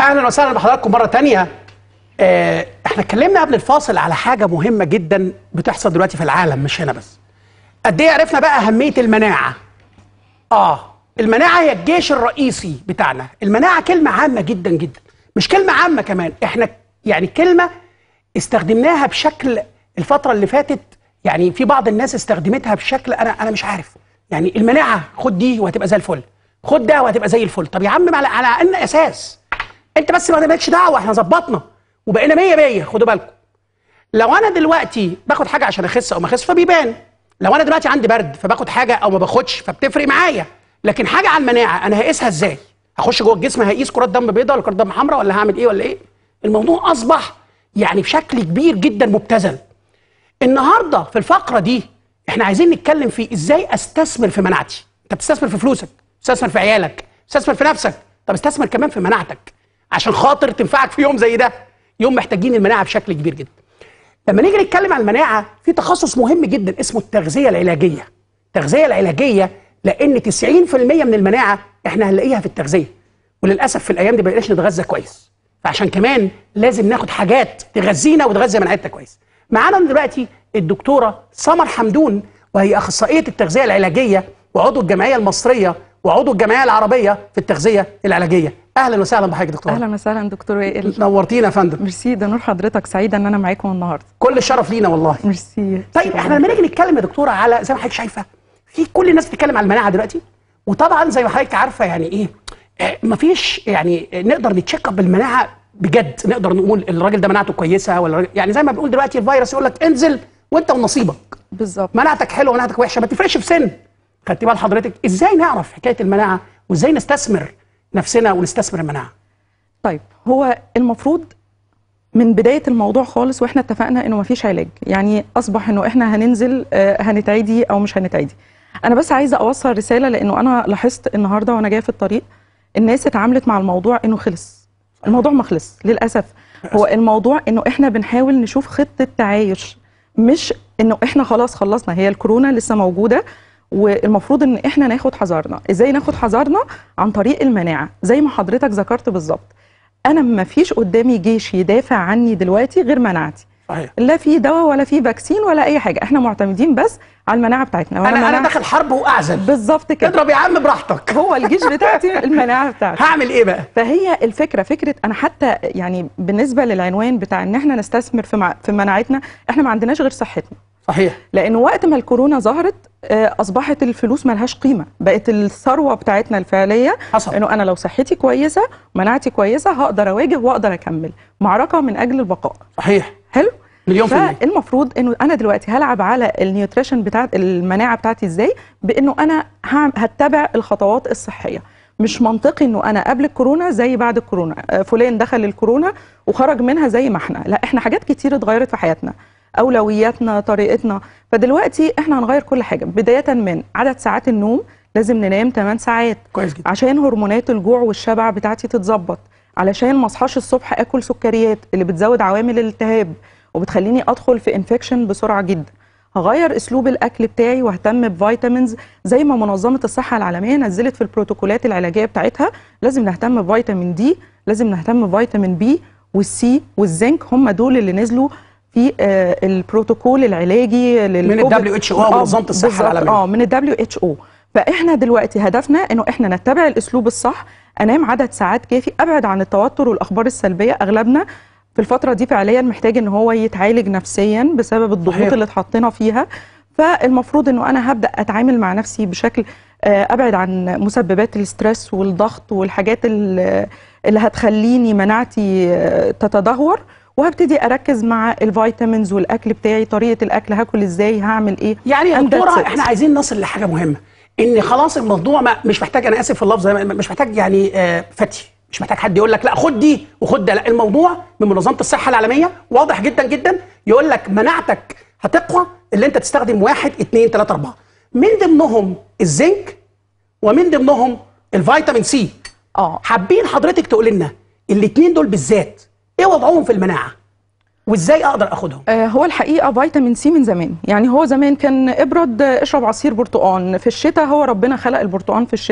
اهلا وسهلا بحضراتكم مره تانية آه، احنا اتكلمنا قبل الفاصل على حاجه مهمه جدا بتحصل دلوقتي في العالم مش هنا بس قد ايه عرفنا بقى اهميه المناعه اه المناعه هي الجيش الرئيسي بتاعنا المناعه كلمه عامه جدا جدا مش كلمه عامه كمان احنا يعني كلمه استخدمناها بشكل الفتره اللي فاتت يعني في بعض الناس استخدمتها بشكل انا انا مش عارف يعني المناعه خد دي وهتبقى زي الفل خد ده وهتبقى زي الفل طب يا عم على على ان اساس انت بس ما مالكش دعوه احنا ظبطنا وبقينا 100 100 خدوا بالكم لو انا دلوقتي باخد حاجه عشان اخس او ما اخس فبيبان لو انا دلوقتي عندي برد فباخد حاجه او ما باخدش فبتفرق معايا لكن حاجه على المناعه انا هقيسها ازاي هخش جوه الجسم هقيس كرات دم بيضاء ولا كرات دم حمراء ولا هعمل ايه ولا ايه الموضوع اصبح يعني بشكل كبير جدا مبتذل النهارده في الفقره دي احنا عايزين نتكلم في ازاي استثمر في مناعتي انت بتستثمر في فلوسك بتستثمر في عيالك بتستثمر في نفسك طب استثمر كمان في مناعتك عشان خاطر تنفعك في يوم زي ده يوم محتاجين المناعه بشكل كبير جدا لما نيجي نتكلم عن المناعه في تخصص مهم جدا اسمه التغذيه العلاجيه التغذيه العلاجيه لان 90% من المناعه احنا هنلاقيها في التغذيه وللاسف في الايام دي ما بقيناش نتغذى كويس فعشان كمان لازم ناخد حاجات تغذينا وتغذي مناعتنا كويس معانا دلوقتي الدكتوره سمر حمدون وهي اخصائيه التغذيه العلاجيه وعضو الجمعيه المصريه وعضو الجمعيه العربيه في التغذيه العلاجيه اهلا وسهلا بحضرتك دكتوره اهلا وسهلا دكتور وائل نورتينا يا فندم ميرسي ده نور حضرتك سعيده ان انا معاكم النهارده كل الشرف لينا والله ميرسي طيب احنا لما نيجي نتكلم يا دكتوره على زي ما حضرتك شايفه في كل الناس بتتكلم على المناعه دلوقتي وطبعا زي ما حضرتك عارفه يعني ايه آه، مفيش يعني نقدر نتشيك اب بالمناعه بجد نقدر نقول الراجل ده مناعته كويسه ولا الراجل- يعني زي ما بنقول دلوقتي الفيروس يقول لك انزل وانت ونصيبك بالظبط مناعتك حلوه مناعتك وحشه ما تفرقش في سن خدتي بال حضرتك ازاي نعرف حكايه المناعه وازاي نستثمر نفسنا ونستثمر المناعه طيب هو المفروض من بدايه الموضوع خالص واحنا اتفقنا انه مفيش علاج يعني اصبح انه احنا هننزل آه، هنتعدي او مش هنتعدي انا بس عايزه اوصل رساله لانه انا لاحظت النهارده وانا جايه في الطريق الناس اتعاملت مع الموضوع انه خلص الموضوع ما خلص للاسف هو الموضوع انه احنا بنحاول نشوف خطه تعايش مش انه احنا خلاص خلصنا هي الكورونا لسه موجوده والمفروض ان احنا ناخد حذرنا ازاي ناخد حذرنا عن طريق المناعه زي ما حضرتك ذكرت بالظبط انا ما فيش قدامي جيش يدافع عني دلوقتي غير مناعتي صحيح لا في دواء ولا في فاكسين ولا اي حاجه احنا معتمدين بس على المناعه بتاعتنا وأنا انا انا مناعة- داخل حرب واعزل بالظبط كده اضرب يا عم براحتك هو الجيش بتاعتي المناعه بتاعتي هعمل ايه بقى فهي الفكره فكره انا حتى يعني بالنسبه للعنوان بتاع ان احنا نستثمر في مع في مناعتنا احنا ما عندناش غير صحتنا صحيح لانه وقت ما الكورونا ظهرت آه، اصبحت الفلوس ملهاش قيمه بقت الثروه بتاعتنا الفعليه حصل انه انا لو صحتي كويسه مناعتي كويسه هقدر اواجه واقدر اكمل معركه من اجل البقاء صحيح حلو مليون في المية فالمفروض انه انا دلوقتي هلعب على النيوتريشن بتاعت المناعه بتاعتي ازاي بانه انا هعم- هتبع الخطوات الصحيه مش منطقي انه انا قبل الكورونا زي بعد الكورونا آه، فلان دخل الكورونا وخرج منها زي ما احنا لا احنا حاجات كتير اتغيرت في حياتنا اولوياتنا طريقتنا فدلوقتي احنا هنغير كل حاجه بدايه من عدد ساعات النوم لازم ننام 8 ساعات كويس جدا عشان هرمونات الجوع والشبع بتاعتي تتظبط علشان ما اصحاش الصبح اكل سكريات اللي بتزود عوامل الالتهاب وبتخليني ادخل في انفكشن بسرعه جدا هغير اسلوب الاكل بتاعي واهتم بفيتامينز زي ما منظمه الصحه العالميه نزلت في البروتوكولات العلاجيه بتاعتها لازم نهتم بفيتامين دي لازم نهتم بفيتامين بي والسي والزنك هم دول اللي نزلوا في آه، البروتوكول العلاجي للكوفيد. ال WHO آه، ومنظمة الصحة بالظبط، العالمية. اه من الدبليو اتش او فاحنا دلوقتي هدفنا انه احنا نتبع الاسلوب الصح انام عدد ساعات كافي ابعد عن التوتر والاخبار السلبيه اغلبنا في الفتره دي فعليا محتاج ان هو يتعالج نفسيا بسبب الضغوط صحيح. اللي اتحطينا فيها فالمفروض انه انا هبدا اتعامل مع نفسي بشكل آه، ابعد عن مسببات الاسترس والضغط والحاجات اللي اللي هتخليني مناعتي آه، تتدهور وهبتدي اركز مع الفيتامينز والاكل بتاعي طريقه الاكل هاكل ازاي هعمل ايه يعني يا And that's دكتوره it. احنا عايزين نصل لحاجه مهمه ان خلاص الموضوع ما مش محتاج انا اسف في اللفظ مش محتاج يعني آه، فتي مش محتاج حد يقول لك لا خد دي وخد ده لا الموضوع من منظمه الصحه العالميه واضح جدا جدا يقول لك مناعتك هتقوى اللي انت تستخدم واحد اثنين ثلاثه اربعه من ضمنهم الزنك ومن ضمنهم الفيتامين سي اه حابين حضرتك تقول لنا الاثنين دول بالذات ايه وضعهم في المناعه وازاي اقدر اخدهم آه، هو الحقيقه فيتامين سي من زمان يعني هو زمان كان ابرد آه، اشرب عصير برتقان في الشتاء هو ربنا خلق البرتقان في الشتاء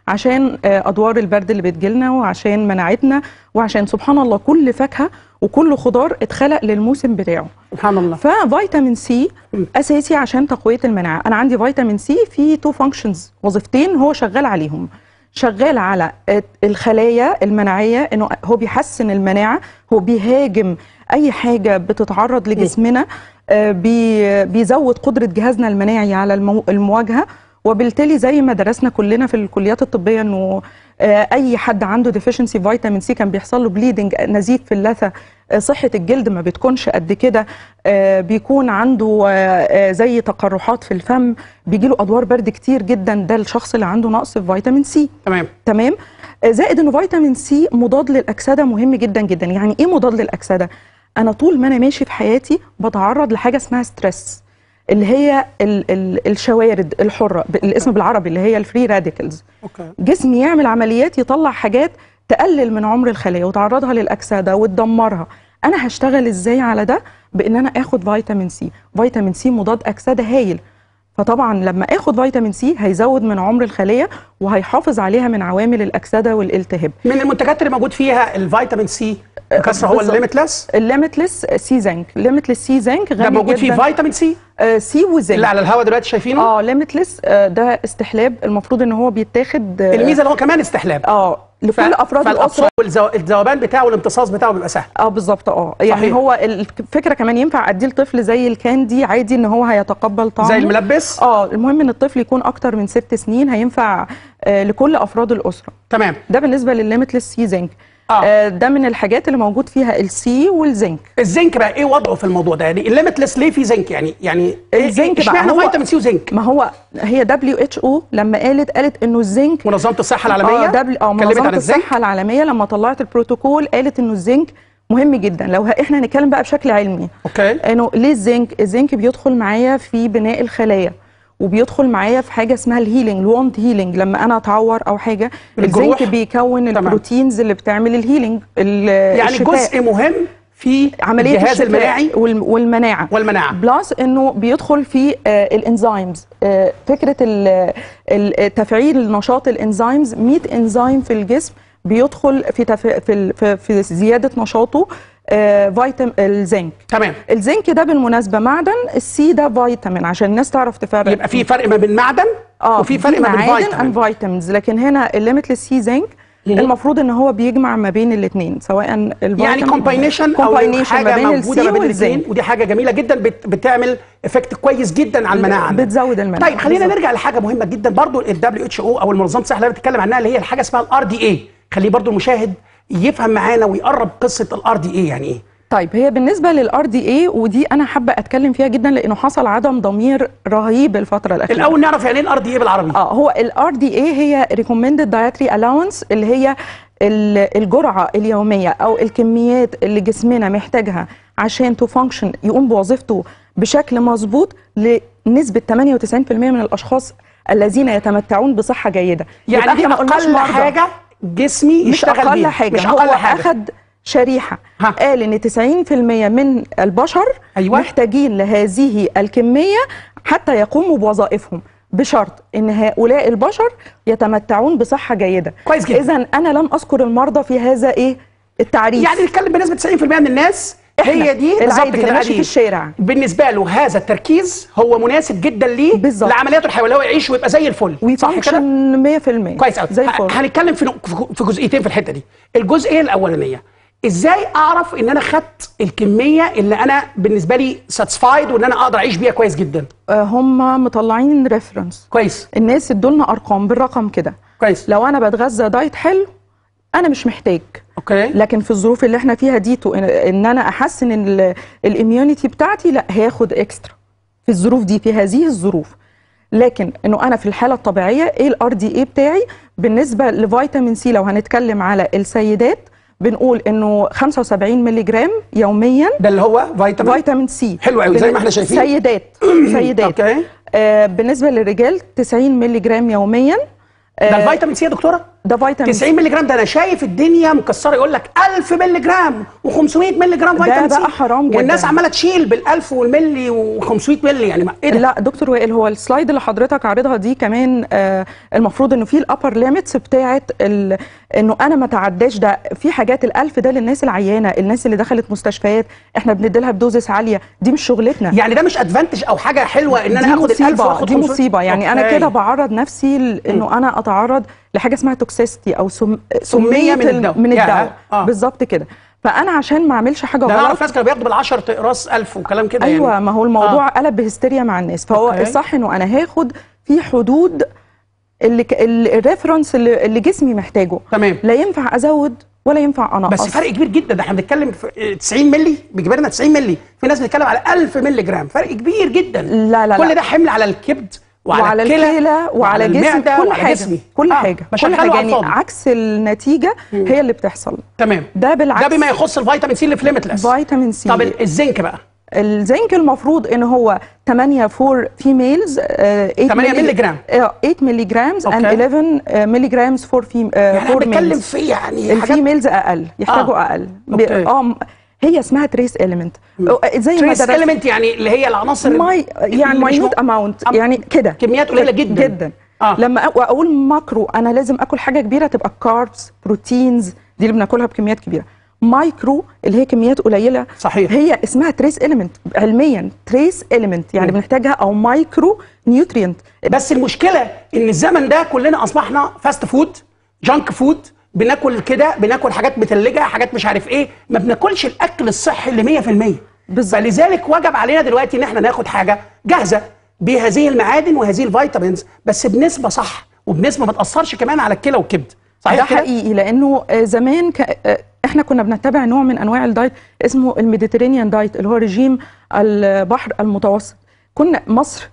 عشان آه، ادوار البرد اللي بتجيلنا وعشان مناعتنا وعشان سبحان الله كل فاكهه وكل خضار اتخلق للموسم بتاعه سبحان الله ففيتامين سي اساسي عشان تقويه المناعه انا عندي فيتامين سي في تو فانكشنز وظيفتين هو شغال عليهم شغال على الخلايا المناعيه انه هو بيحسن المناعه هو بيهاجم اي حاجه بتتعرض لجسمنا آه، بي- بيزود قدره جهازنا المناعي على المو- المواجهه وبالتالي زي ما درسنا كلنا في الكليات الطبيه انه آه، اي حد عنده ديفيشنسي فيتامين سي كان بيحصل له بليدنج نزيف في اللثه آه، صحه الجلد ما بتكونش قد كده آه، بيكون عنده آه، آه، زي تقرحات في الفم بيجي له ادوار برد كتير جدا ده الشخص اللي عنده نقص في فيتامين سي تمام تمام آه، زائد انه فيتامين سي مضاد للاكسده مهم جدا جدا يعني ايه مضاد للاكسده انا طول ما انا ماشي في حياتي بتعرض لحاجه اسمها ستريس اللي هي ال ال الشوارد الحره ب- الاسم بالعربي اللي هي الفري راديكلز اوكي جسمي يعمل عمليات يطلع حاجات تقلل من عمر الخليه وتعرضها للاكسده وتدمرها انا هشتغل ازاي على ده بان انا اخد فيتامين سي فيتامين سي مضاد اكسده هايل فطبعا لما اخد فيتامين سي هيزود من عمر الخليه وهيحافظ عليها من عوامل الاكسده والالتهاب من المنتجات اللي موجود فيها الفيتامين سي بكثره هو بالظبط. الليميتلس الليميتلس سي زنك ليميتلس سي زنك غني ده موجود فيه جداً. فيتامين سي آه، سي وزنك اللي على الهواء دلوقتي شايفينه اه ليميتلس آه ده استحلاب المفروض ان هو بيتاخد آه، الميزه اللي هو كمان استحلاب اه لكل افراد الاسره والذوبان بتاعه والامتصاص بتاعه بيبقى سهل اه بالظبط اه يعني صحيح. هو الفكره كمان ينفع اديه لطفل زي الكاندي عادي ان هو هيتقبل طعمه زي الملبس اه المهم ان الطفل يكون اكتر من ست سنين هينفع آه لكل افراد الاسره تمام ده بالنسبه للليميتلس سي زنك آه. آه ده من الحاجات اللي موجود فيها السي والزنك الزنك بقى ايه وضعه في الموضوع ده يعني الليميتلس ليه في زنك يعني يعني إيه- الزنك إيه- بقى اشمعنى هو- فيتامين سي وزنك ما هو هي دبليو اتش او لما قالت قالت انه الزنك منظمه الصحه العالميه اه دبل اه اتكلمت منظمه عن الزنك الصحه العالميه لما طلعت البروتوكول قالت انه الزنك مهم جدا لو ه- احنا هنتكلم بقى بشكل علمي اوكي انه ليه الزنك الزنك بيدخل معايا في بناء الخلايا وبيدخل معايا في حاجه اسمها الهيلينج الوند هيلينج لما انا اتعور او حاجه الجروح. الزنك بيكون تمام. البروتينز اللي بتعمل الهيلينج ال- يعني الشفاء. جزء مهم في عمليه الجهاز الشفاء المناعي والم- والمناعه والمناعه بلس انه بيدخل في آه الانزيمز آه فكره ال- ال- تفعيل نشاط الانزيمز 100 انزيم في الجسم بيدخل في تف... في, ال- في, في زياده نشاطه آه فيتام الزنك تمام الزنك ده بالمناسبه معدن السي ده فيتامين عشان الناس تعرف تفرق يبقى في فرق ما بين معدن وفي فرق ما بين معادن فيتامين and فيتامينز لكن هنا الليميتلس سي زنك المفروض ان هو بيجمع ما بين الاثنين سواء يعني كومباينيشن او combination حاجه ما بين موجوده السي ما بين الاثنين والزنك ودي حاجه جميله جدا بت بتعمل افكت كويس جدا على المناعه عندنا. بتزود المناعه طيب خلينا بالظبط. نرجع لحاجه مهمه جدا برضو الدبليو اتش او او المنظمه الصحه اللي أنا بتكلم عنها اللي هي الحاجه اسمها الار دي اي خليه برضو المشاهد يفهم معانا ويقرب قصه الار دي اي يعني ايه طيب هي بالنسبه للار دي اي ودي انا حابه اتكلم فيها جدا لانه حصل عدم ضمير رهيب الفتره الاخيره الاول نعرف يعني ايه الار دي اي بالعربي اه هو الار دي اي هي ريكومندد دايتري الاونس اللي هي ال- الجرعه اليوميه او الكميات اللي جسمنا محتاجها عشان تو فانكشن يقوم بوظيفته بشكل مظبوط لنسبه 98% من الاشخاص الذين يتمتعون بصحه جيده يبقى يعني دي إحنا ما قلناش اقل مرضى. حاجه جسمي مش يشتغل اقل بيها حاجه مش هو اقل حاجه اخد شريحه ها. قال ان 90% من البشر أيوة. محتاجين لهذه الكميه حتى يقوموا بوظائفهم بشرط ان هؤلاء البشر يتمتعون بصحه جيده كويس جدا. اذا انا لم اذكر المرضى في هذا ايه التعريف يعني نتكلم بنسبه 90% من الناس إحنا هي دي بالظبط العادي كده اللي ماشي العادي. في الشارع بالنسبه له هذا التركيز هو مناسب جدا ليه بالظبط. لعملياته الحيويه هو يعيش ويبقى زي الفل صح كده ويفانكشن 100% كويس قوي زي الفل هنتكلم في نق- في- في جزئيتين في الحته دي الجزئيه الاولانيه ازاي اعرف ان انا خدت الكميه اللي انا بالنسبه لي ساتسفايد وان انا اقدر اعيش بيها كويس جدا آه، هم مطلعين ريفرنس كويس الناس ادولنا ارقام بالرقم كده كويس لو انا بتغذى دايت حلو انا مش محتاج اوكي لكن في الظروف اللي احنا فيها دي تو- ان إن انا احسن الاميونيتي بتاعتي لا هاخد اكسترا في الظروف دي في هذه الظروف لكن انه انا في الحاله الطبيعيه ايه الار دي اي بتاعي بالنسبه لفيتامين سي لو هنتكلم على السيدات بنقول انه 75 مللي جرام يوميا ده اللي هو فيتامين فيتامين سي حلو قوي، زي ما احنا شايفين. سيدات سيدات اوكي آه بالنسبه للرجال 90 مللي جرام يوميا ده آه الفيتامين سي يا دكتوره ده فيتامين 90 مللي جرام ده انا شايف الدنيا مكسره يقول لك 1000 مللي جرام و500 مللي جرام ده فيتامين سي بقى حرام جدا. والناس عماله تشيل بال1000 والملي و500 مللي يعني ما- ايه ده؟ لا دكتور وائل هو السلايد اللي حضرتك عارضها دي كمان آه المفروض انه في الابر ليميتس بتاعت ال- انه انا ما تعداش ده في حاجات الالف ده للناس العيانه الناس اللي دخلت مستشفيات احنا بنديلها بدوزس عاليه دي مش شغلتنا يعني ده مش ادفانتج او حاجه حلوه ان دي انا اخد ال1000 مصيبه واخد دي 500 مصيبه يعني انا أوكي. كده بعرض نفسي ل- انه انا اتعرض لحاجه اسمها توكسيستي او سم... سمية من ال- الدواء. من يا، الدواء آه. بالظبط كده فانا عشان ما اعملش حاجه ده انا غلط اعرف ناس كانوا بياخدوا بال10 تقراص 1000 وكلام كده ايوه يعني ما هو الموضوع قلب بهستيريا مع الناس فهو أوكي. الصح انه انا هاخد في حدود اللي ك- ال- الريفرنس اللي, اللي جسمي محتاجه تمام. لا ينفع ازود ولا ينفع انقص بس فرق كبير جدا ده احنا بنتكلم في 90 مللي بيجيب لنا 90 مللي في ناس بتتكلم على 1000 مللي جرام فرق كبير جدا لا، لا، كل لا. ده حمل على الكبد وعلى, وعلى الكلى الكلى وعلى جسم المعدة كل وعلى حاجه جسمي. كل آه، حاجه كل بشغله حاجه على يعني الفاضي. عكس النتيجه هي اللي بتحصل تمام ده بالعكس ده بما يخص الفيتامين سي اللي في ليميتلس فيتامين سي طب ال- الزنك بقى الزنك المفروض ان هو 8 فور فيميلز 8 مللي جرام. 8 ملي جرامز اند أوكي. 11 ملي جرامز فور فيم يعني احنا فور بنتكلم ميلز في يعني حاجات الفيميلز اقل يحتاجوا آه. اقل ب- أوكي. اه م- هي اسمها تريس اليمنت زي ما تريس درست اليمنت يعني اللي هي العناصر ماي يعني اللي مش ماينوت مو- اماونت أم- يعني كده كميات قليله جدا جدا آه. لما أ- اقول ماكرو انا لازم اكل حاجه كبيره تبقى كاربس بروتينز دي اللي بناكلها بكميات كبيره مايكرو اللي هي كميات قليله صحيح. هي اسمها تريس اليمنت علميا تريس اليمنت يعني مم. بنحتاجها او مايكرو نيوترينت بس المشكله ان الزمن ده كلنا اصبحنا فاست فود جانك فود بناكل كده بناكل حاجات متلجه حاجات مش عارف ايه ما بناكلش الاكل الصحي اللي 100% بالظبط. فلذلك وجب علينا دلوقتي ان احنا ناخد حاجه جاهزه بهذه المعادن وهذه الفيتامينز بس بنسبه صح وبنسبه ما تاثرش كمان على الكلى والكبد ده صحيح كده؟ حقيقي لانه آه، زمان ك... آه، احنا كنا بنتبع نوع من انواع الدايت اسمه الميديترينيان دايت اللي هو رجيم البحر المتوسط كنا مصر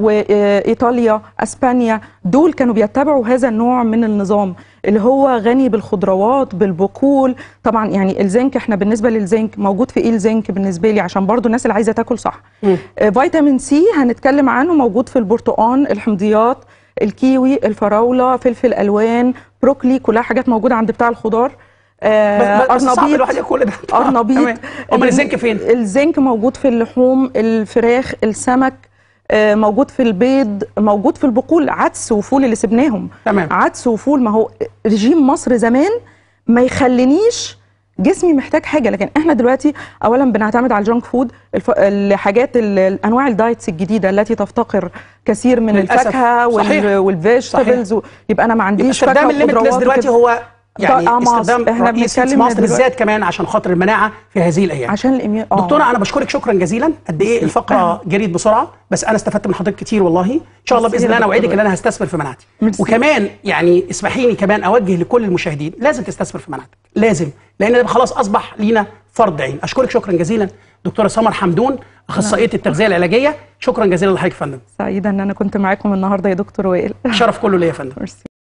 وايطاليا اسبانيا دول كانوا بيتبعوا هذا النوع من النظام اللي هو غني بالخضروات بالبقول طبعا يعني الزنك احنا بالنسبه للزنك موجود في ايه الزنك بالنسبه لي عشان برضو الناس اللي عايزه تاكل صح مم. آه، فيتامين سي هنتكلم عنه موجود في البرتقال الحمضيات الكيوي الفراوله فلفل الوان بروكلي كلها حاجات موجوده عند بتاع الخضار آه، بس- بس صعب الواحد ياكل ده ارنبيط تمام. امال الزنك فين؟ الزنك موجود في اللحوم الفراخ السمك آه، موجود في البيض موجود في البقول عدس وفول اللي سبناهم تمام. عدس وفول ما هو رجيم مصر زمان ما يخلينيش جسمي محتاج حاجه لكن احنا دلوقتي اولا بنعتمد على الجانك فود الف... الحاجات ال- انواع الدايتس الجديده التي تفتقر كثير من للأسف. الفاكهه صحيح. وال... والفيجيتابلز و... يبقى انا ما عنديش استخدام فاكهه الليميتلس وخضروات دلوقتي وكده. هو يعني ده أماس. استخدام إحنا رئيسي في بنتكلم مصر دلوقتي- بالذات كمان عشان خاطر المناعه في هذه الايام عشان الاميون آه. دكتوره انا بشكرك شكرا جزيلا قد ايه الفقره جريت بسرعه بس انا استفدت من حضرتك كتير والله ان شاء الله ميرسي باذن الله يا انا اوعدك دكتور. ان انا هستثمر في مناعتي ميرسي. وكمان يعني اسمحي لي كمان اوجه لكل المشاهدين لازم تستثمر في مناعتك لازم لان ده خلاص اصبح لينا فرض عين اشكرك شكرا جزيلا دكتوره سمر حمدون اخصائيه التغذيه العلاجيه شكرا جزيلا لحضرتك يا فندم سعيده ان انا كنت معاكم النهارده يا دكتور وائل شرف كله ليا يا فندم ميرسي